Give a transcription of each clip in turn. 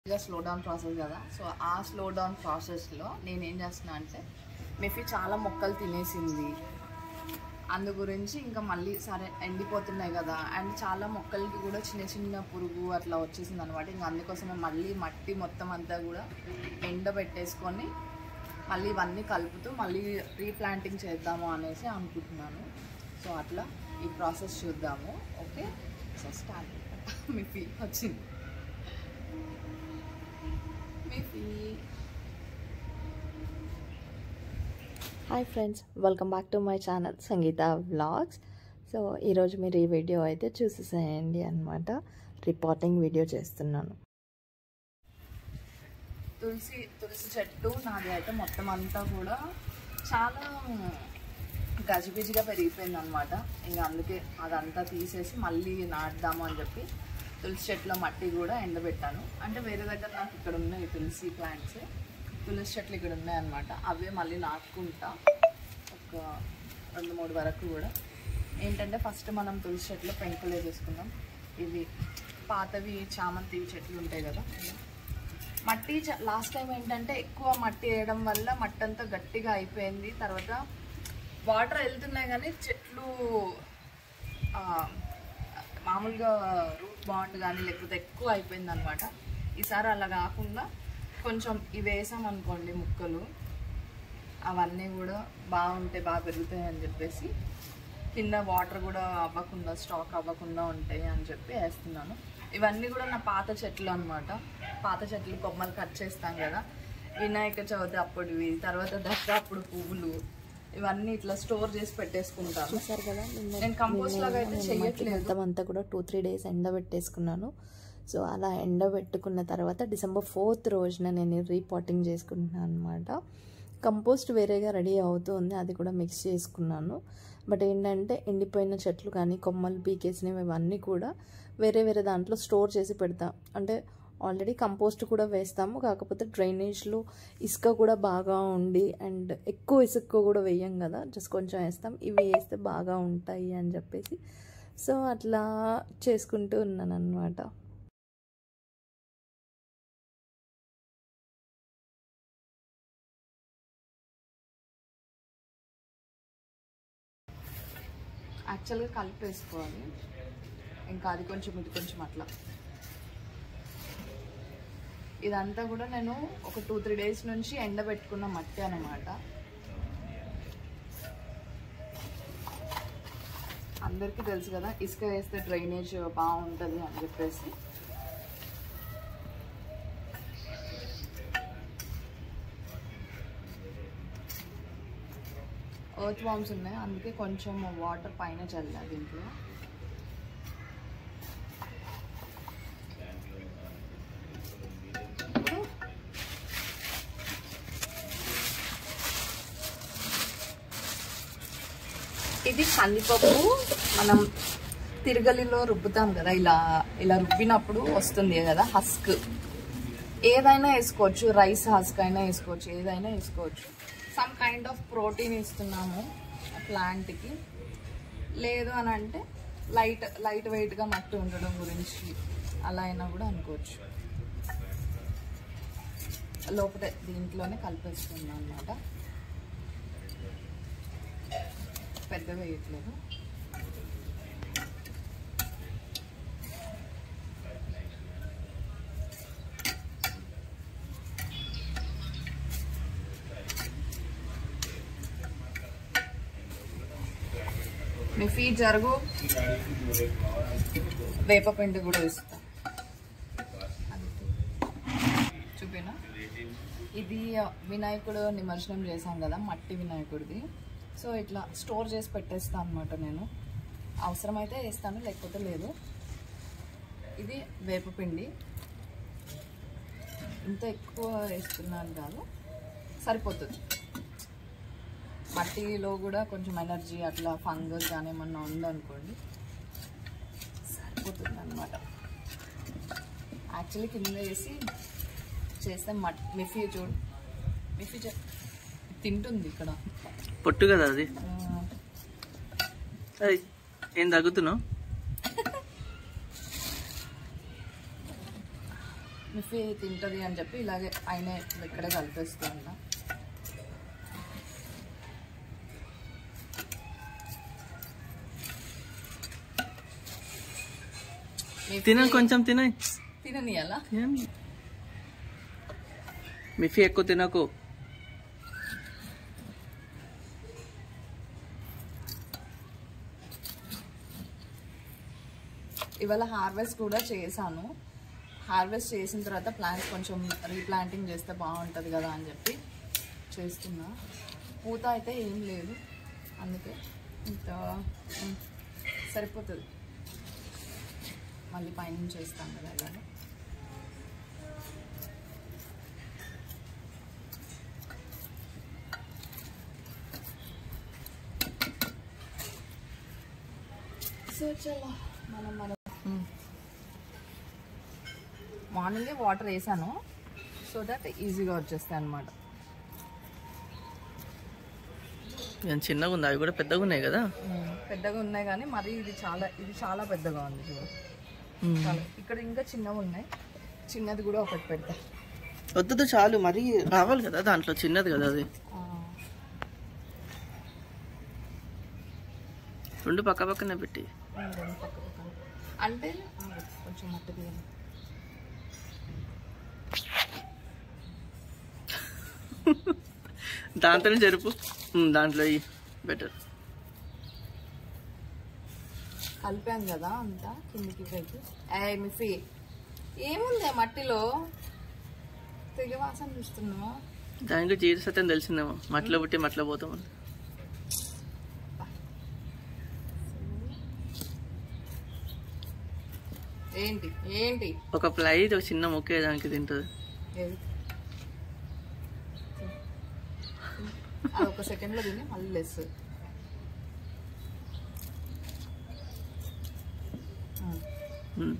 Slow down process కదా so ఆ slow down ప్రాసెస్లో నేను ఏం చేస్తున్నా అంటే మెఫీ చాలా మొక్కలు తినేసింది అందు గురించి ఇంకా మళ్ళీ సరే ఎండిపోతున్నాయి కదా అండ్ చాలా మొక్కలకి కూడా చిన్న చిన్న పురుగు అట్లా వచ్చేసింది అనమాట ఇంకా అందుకోసమే మళ్ళీ మట్టి మొత్తం అంతా కూడా ఎండబెట్టేసుకొని మళ్ళీ ఇవన్నీ కలుపుతూ మళ్ళీ రీప్లాంటింగ్ చేద్దాము అనేసి అనుకుంటున్నాను సో అట్లా ఈ ప్రాసెస్ చూద్దాము ఓకే సో స్టార్ట్ మీ ఫీ వచ్చింది మీ ఫీ hi friends welcome back to my channel Sangeetha vlogs so ఈరోజు మీరు ఈ వీడియో అయితే చూసేసేయండి అనమాట రిపోర్టింగ్ వీడియో చేస్తున్నాను తులసి తులసి చెట్టు నాది అయితే మొత్తం అంతా కూడా చాలా గజిబిజిగా పెరిగిపోయింది అనమాట ఇంకా అందుకే అదంతా తీసేసి మళ్ళీ నాటుదాము అని చెప్పి తులసి చెట్టులో మట్టి కూడా ఎండబెట్టాను అంటే వేరే దగ్గర నాకు ఇక్కడ ఉన్నాయి తులసి ప్లాంట్స్ తులసి చెట్లు ఇక్కడ ఉన్నాయన్నమాట అవే మళ్ళీ నాటుకుంటా ఒక రెండు మూడు వరకు కూడా ఏంటంటే ఫస్ట్ మనం తులసి చెట్లు పెంకులు వేసేసుకుందాం ఇవి పాతవి చామంతి చెట్లు ఉంటాయి కదా మట్టి లాస్ట్ టైం ఏంటంటే ఎక్కువ మట్టి వేయడం వల్ల మట్టి అంతా గట్టిగా అయిపోయింది తర్వాత వాటర్ వెళ్తున్నాయి కానీ చెట్లు ఆ, మామూలుగా రూట్ బాండ్ కానీ లేకపోతే ఎక్కువ అయిపోయింది అనమాట ఈసారి అలా కాకుండా కొంచెం ఇవి వేసాం అనుకోండి ముక్కలు అవన్నీ కూడా బాగుంటాయి బాగా పెరుగుతాయి అని చెప్పేసి కింద వాటర్ కూడా అవ్వకుండా స్టాక్ అవ్వకుండా ఉంటాయి అని చెప్పి వేస్తున్నాను ఇవన్నీ కూడా నా పాత చెట్లు అన్నమాట పాత చెట్లు కొమ్మలు కట్ చేస్తాం కదా వినాయక చవితి అప్పుడువి తర్వాత దసరా అప్పుడు పువ్వులు ఇవన్నీ ఇట్లా స్టోర్ చేసి పెట్టేసుకుంటాను చూసారు కదా నిన్న నేను కంపోస్ట్ లాగా అయితే మట్టి చెయ్యట్లేదు మొత్తం అంతా కూడా టూ త్రీ డేస్ ఎండబెట్టేసుకున్నాను సో అలా ఎండబెట్టుకున్న తర్వాత డిసెంబర్ ఫోర్త్ రోజున నేను రీపాటింగ్ చేసుకుంటున్నాను అనమాట కంపోస్ట్ వేరేగా రెడీ అవుతుంది అది కూడా మిక్స్ చేసుకున్నాను బట్ ఏంటంటే ఎండిపోయిన చెట్లు కానీ కొమ్మలు పీకేసినవి ఇవన్నీ కూడా వేరే వేరే దాంట్లో స్టోర్ చేసి పెడతాం అంటే ఆల్రెడీ కంపోస్ట్ కూడా వేస్తాము కాకపోతే డ్రైనేజ్లో ఇసుక కూడా బాగా ఉండి అండ్ ఎక్కువ ఇసుక కూడా వేయం కదా జస్ట్ కొంచెం వేస్తాం ఇవి వేస్తే బాగా ఉంటాయి అని చెప్పేసి సో అట్లా చేసుకుంటూ ఉన్నాను అనమాట యాక్చువల్గా కలిపేసుకోవాలి ఇంకా అది కొంచెం ఇది కొంచెం అట్లా ఇదంతా కూడా నేను ఒక టూ త్రీ డేస్ నుంచి ఎండబెట్టుకున్న మట్టి అనమాట అందరికీ తెలుసు కదా ఇసుక వేస్తే డ్రైనేజ్ బాగుంటుంది అని చెప్పేసి ఎర్త్ వామ్స్ ఉన్నాయి అందుకే కొంచెం వాటర్ పైన చల్లా దీంట్లో ఇప్పుడు ఇది కందిపప్పు మనం తిరగలిలో రుబ్బుతాం కదా ఇలా ఇలా రుబ్బినప్పుడు వస్తుంది కదా హస్క్ ఏదైనా వేసుకోవచ్చు రైస్ హస్క్ అయినా వేసుకోవచ్చు ఏదైనా వేసుకోవచ్చు సమ్ కైండ్ ఆఫ్ ప్రోటీన్ ఇస్తున్నాము ప్లాంట్కి లేదు అని అంటే లైట్ లైట్ వెయిట్గా మట్టి ఉండడం గురించి అలా అయినా కూడా అనుకోవచ్చు లోపల దీంట్లోనే కలిపేసుకుందాం అనమాట పెద్ద వేయట్లేదు మీ ఫీట్ జరుగు వేపపిండి కూడా ఇస్తా చూపినా ఇది వినాయకుడు నిమజ్జనం చేశాం కదా మట్టి వినాయకుడిది సో ఇట్లా స్టోర్ చేసి పెట్టేస్తాను అనమాట నేను అవసరమైతే వేస్తాను లేకపోతే లేదు ఇది వేపపిండి ఇంత ఎక్కువ వేస్తున్నాను కాదు సరిపోతుంది మట్టిలో కూడా కొంచెం ఎనర్జీ అట్లా ఫంగస్ కానీ ఏమన్నా ఉందనుకోండి సరిపోతుంది అనమాట యాక్చువల్లీ కింద వేసి చేస్తే మట్ మిఫీ చూడు మిఫీ చే- తింటుంది ఇక్కడ పొట్టు కదా అది ఆ, అది ఏం తగ్గుతున్నావు మిఫీ తింటుంది అని చెప్పి ఇలాగే ఆయన ఇక్కడే కలిపేస్తూ ఉన్నా మిఫీ తిన కొంచెం తిన తిననీయాలా మిఫీ ఎక్కువ తినకు ఇవాళ హార్వెస్ట్ కూడా చేశాను హార్వెస్ట్ చేసిన తర్వాత ప్లాంట్స్ కొంచెం రీప్లాంటింగ్ చేస్తే బాగుంటుంది కదా అని చెప్పి చేస్తున్నా పూత అయితే ఏం లేదు అందుకే ఇంత ఉమ్, సరిపోతుంది మళ్ళీ పైనుంచి చేస్తాం కదా ఇలాగా సో చలో మనం మనం మార్నింగే వాటర్ వేసాను సో దట్ ఈజీగా వచ్చేస్తాయి అనమాట ఏం చిన్నగా ఉంది అవి కూడా పెద్దగా ఉన్నాయి కదా పెద్దగా ఉన్నాయి కానీ మరి ఇది చాలా ఇది చాలా పెద్దగా ఉంది చూడు చాలా ఇక్కడ ఇంకా చిన్నగా ఉన్నాయి చిన్నది కూడా ఒకటి పెడతా వద్దు చాలు మరి రావాలి కదా దాంట్లో చిన్నది కదా అది ఆ, రెండు పక్క పక్కనే పెట్టి ఉండండి పక్క పక్కన. అంటే ఆ, కొంచెం మట్టి తీయండి దాంతోనే జరుపు ఉమ్, దాంట్లో బెటర్ కలిపాం కదా అంతా కిందికి పైకి ఏ మిఫీ ఏముంది ఆ మట్టిలో తెగ వాసన చూస్తున్నావా దానికి జీడి సత్యం తెలిసిందేమో మట్లో పుట్టి మట్లో పోతాం ఏంటి ఏంటి ఒక ప్లై ఒక చిన్న మొక్కే దానికి తింటుంది ఏది అది ఒక సెకండ్ లో తిని మళ్ళీ లేస్తుంది ఉమ్.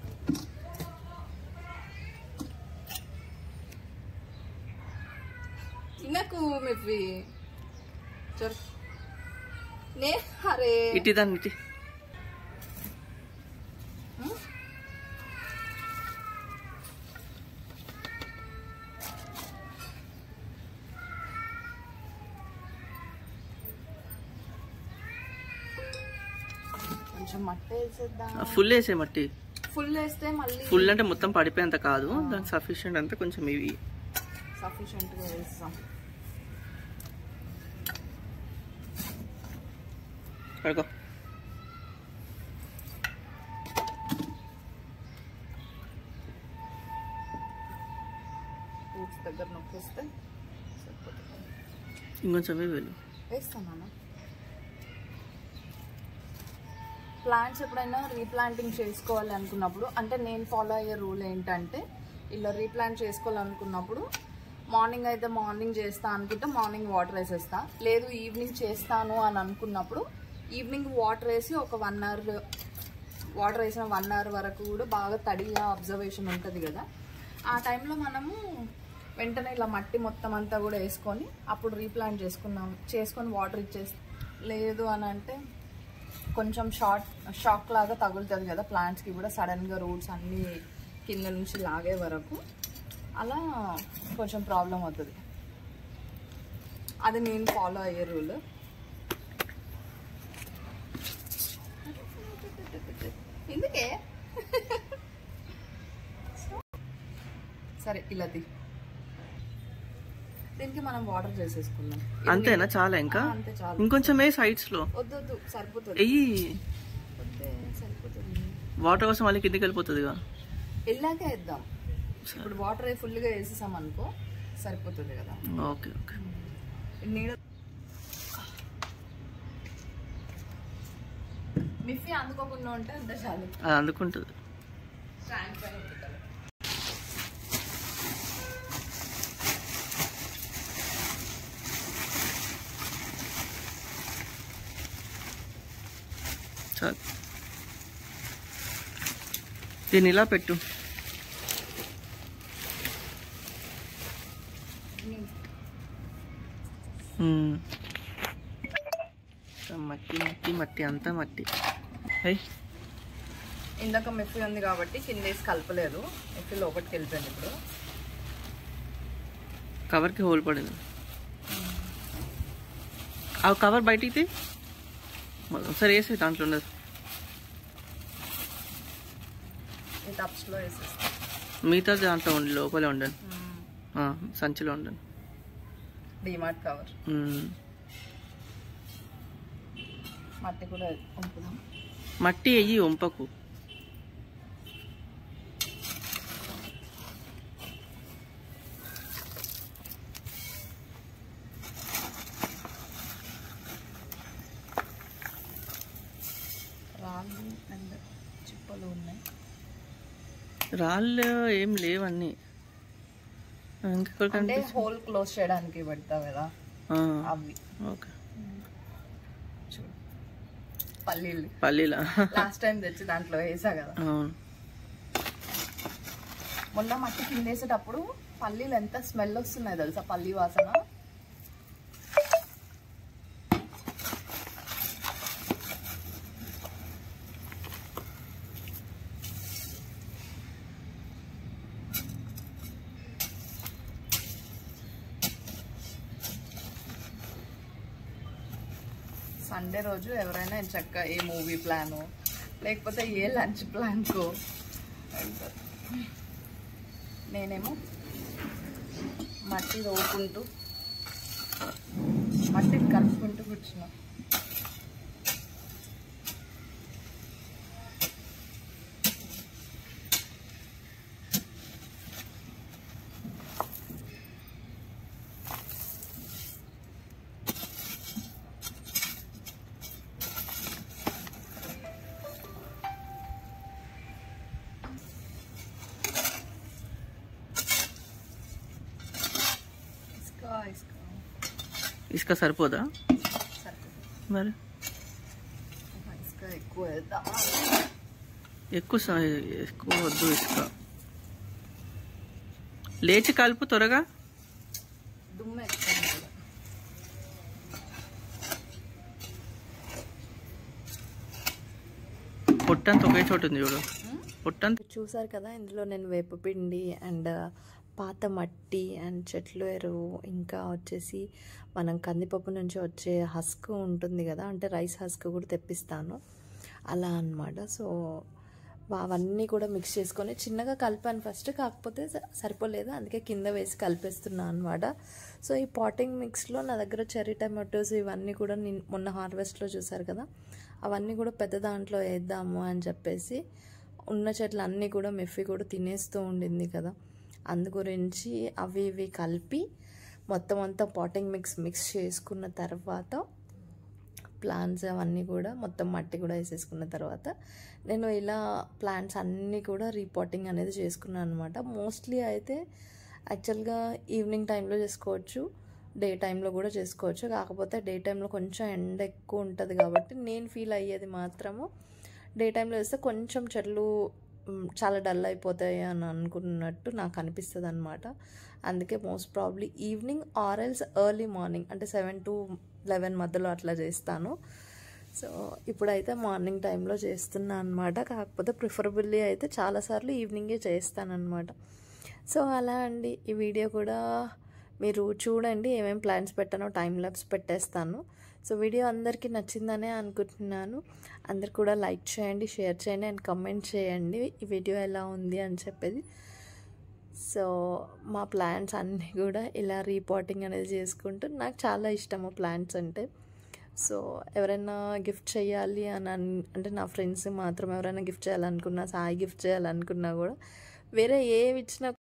తినకు మిఫీ చొర్ నే అరే ఇటీ దాన్ని ఇటీ హ్మ్? కొంచెం మట్టి వేసేద్దాం ఫుల్ వేసే మట్టి ఫుల్ వేస్తే మళ్ళీ ఫుల్ అంటే మొత్తం పడిపోయేంత కాదు దానికి సఫిషియంట్ అంతా కొంచెం ఇవి సఫిషియెంట్ గా వేస్తాం కడుకో రూట్స్ దగ్గర నొక్కిస్తే సరిపోతుంది ఇంకొంచెం వేలు వేస్తాను ప్లాంట్స్ ఎప్పుడైనా రీప్లాంటింగ్ చేసుకోవాలి అనుకున్నప్పుడు అంటే నేను ఫాలో అయ్యే రూల్ ఏంటంటే ఇలా రీప్లాంట్ చేసుకోవాలనుకున్నప్పుడు మార్నింగ్ అయితే మార్నింగ్ చేస్తా అనుకుంటే మార్నింగ్ వాటర్ వేసేస్తా లేదు ఈవినింగ్ చేస్తాను అని అనుకున్నప్పుడు ఈవినింగ్ వాటర్ వేసి ఒక వన్ అవర్ వాటర్ వేసిన వన్ అవర్ వరకు కూడా బాగా తడిగా అబ్జర్వేషన్ ఉంటుంది కదా ఆ టైంలో మనము వెంటనే ఇలా మట్టి మొత్తం అంతా కూడా వేసుకొని అప్పుడు రీప్లాంట్ చేసుకున్నాం చేసుకొని వాటర్ ఇచ్చేసి లేదు అని అంటే కొంచెం షార్ట్ షాక్ లాగా తగులుతుంది కదా ప్లాంట్స్కి కూడా సడన్గా రూట్స్ అన్నీ కింద నుంచి లాగే వరకు అలా కొంచెం ప్రాబ్లం అవుతుంది అది నేను ఫాలో అయ్యే రూల్ ఎందుకే సరే ఇలా తీ దీనికి మనం వాటర్ చేసేసుకుందాం ఇది అంతేనా చాలా ఇంకా ఆ, అంతే చాలు ఇంకొంచెం ఏ సైడ్స్ లో వద్దు వద్దు సరిపోతుంది ఎయ్యి వద్దే సరిపోతుంది వాటర్ కోసం మళ్ళీ కిందికి వెళ్ళిపోతుందిగా వెళ్ళాక వేద్దాం ఇప్పుడు వాటర్ ఫుల్గా వేసేసాం అనుకో సరిపోతుంది కదా ఓకే ఓకే నీడ మిఫీ అందుకోకుండా ఉంటే అంత చాలు అది అందుకుంటుంది ట్యాంక్ పైన ఉంటుంది. చాలు దీన్ని ఇలా పెట్టు మ్మ్. మట్టి మట్టి మట్టి అంతా మట్టి అయ్యి ఇందాక మిఫీ ఉంది కాబట్టి కింద వేసి కలపలేదు మిఫీ లోపలికి వెళ్ళిపోయింది ఇప్పుడు కవర్కి హోల్ పడింది ఆ కవర్ బయటికి తీ. మరి ఒకసారి వేసే దాంట్లో ఉండదు ఈ టప్స్లో వేసేస్తాం మిగతా దాంట్లో ఉండి లోపలే ఉండండి ఆ, సంచిలో ఉండండి డిమార్ట్ కవర్ మ్మ్. మట్టి కూడా ఉంపుదాం మట్టి వెయ్యి వంపకు రాళ్ళు అండ్ చిప్పలు ఉన్నాయి రాళ్ళు ఏం లేవన్నీ ఇంకెక్కడ అంటే కనిపిస్తుంది హోల్ క్లోజ్ చేయడానికి పెడతావు కదా ఆ, అవి ఓకే చూడు పల్లీలు పల్లీలా లాస్ట్ టైం తెచ్చి దాంట్లో వేసా కదా అవును మొన్న మట్టి కింద వేసేటప్పుడు పల్లీలు ఎంత స్మెల్ వస్తున్నాయి తెలుసా పల్లి వాసన సండే రోజు ఎవరైనా చక్క ఏ మూవీ ప్లాను లేకపోతే ఏ లంచ్ ప్లాన్కో వెళ్తారు నేనేమో మట్టి రోకుంటూ మట్టిని కలుపుకుంటూ కూర్చున్నా ఇసుక ఇసుక ఇసుక సరిపోదా సరిపోతుంది మరి ఇసుక ఎక్కువ వెళ్తాం ఎక్కువ స- ఎక్కువ వద్దు ఇసుక లేచి కలుపు త్వరగా దుమ్ము ఎక్కువ ఉంటుంది. పొట్టంతా ఒకే చోటు ఉంది చూడు పొట్టంతా చూసారు కదా ఇందులో నేను వేపపిండి అండ్ పాత మట్టి అండ్ చెట్లు ఎరువు ఇంకా వచ్చేసి మనం కందిపప్పు నుంచి వచ్చే హస్క్ ఉంటుంది కదా అంటే రైస్ హస్క్ కూడా తెప్పిస్తాను అలా అన్నమాట సో అవన్నీ కూడా మిక్స్ చేసుకొని చిన్నగా కలిపాను ఫస్ట్ కాకపోతే స- సరిపోలేదు అందుకే కింద వేసి కలిపేస్తున్నాను అనమాట సో ఈ పాటింగ్ మిక్స్లో నా దగ్గర చెర్రీ టమాటోస్ ఇవన్నీ కూడా నేను మొన్న హార్వెస్ట్లో చూసారు కదా అవన్నీ కూడా పెద్ద దాంట్లో వేద్దాము అని చెప్పేసి ఉన్న చెట్లు అన్నీ కూడా మెఫీ కూడా తినేస్తూ ఉండింది కదా అందు గురించి అవి ఇవి కలిపి మొత్తం అంతా పాటింగ్ మిక్స్ మిక్స్ చేసుకున్న తర్వాత ప్లాంట్స్ అవన్నీ కూడా మొత్తం మట్టి కూడా వేసేసుకున్న తర్వాత నేను ఇలా ప్లాంట్స్ అన్నీ కూడా రీపాటింగ్ అనేది చేసుకున్నాను అనమాట మోస్ట్లీ అయితే యాక్చువల్గా ఈవినింగ్ టైంలో చేసుకోవచ్చు డే టైంలో కూడా చేసుకోవచ్చు కాకపోతే డే టైంలో కొంచెం ఎండ ఎక్కువ ఉంటుంది కాబట్టి నేను ఫీల్ అయ్యేది మాత్రము డే టైంలో వేస్తే కొంచెం చెట్లు మ్, చాలా డల్ అయిపోతాయి అని అనుకున్నట్టు నాకు అనిపిస్తుంది అనమాట అందుకే most probably evening or else early morning అంటే సెవెన్ టు లెవెన్ మధ్యలో అట్లా చేస్తాను సో ఇప్పుడైతే మార్నింగ్ టైంలో చేస్తున్నా అనమాట కాకపోతే ప్రిఫరబుల్లీ అయితే చాలాసార్లు ఈవినింగే చేస్తానన్నమాట సో అలా అండి ఈ వీడియో కూడా మీరు చూడండి ఏమేమి ప్లాన్స్ పెట్టానో టైం ల్యాబ్స్ పెట్టేస్తాను సో వీడియో అందరికీ నచ్చిందనే అనుకుంటున్నాను అందరు కూడా లైక్ చేయండి షేర్ చేయండి అండ్ కమెంట్ చేయండి ఈ వీడియో ఎలా ఉంది అని చెప్పేది సో మా ప్లాంట్స్ అన్నీ కూడా ఇలా రీపాటింగ్ అనేది చేసుకుంటూ నాకు చాలా ఇష్టము ప్లాంట్స్ అంటే సో ఎవరైనా గిఫ్ట్ చేయాలి అని అన్- అంటే నా ఫ్రెండ్స్ మాత్రం ఎవరైనా గిఫ్ట్ చేయాలనుకున్నా సాయి గిఫ్ట్ చేయాలనుకున్నా కూడా వేరే ఏవి ఇచ్చినా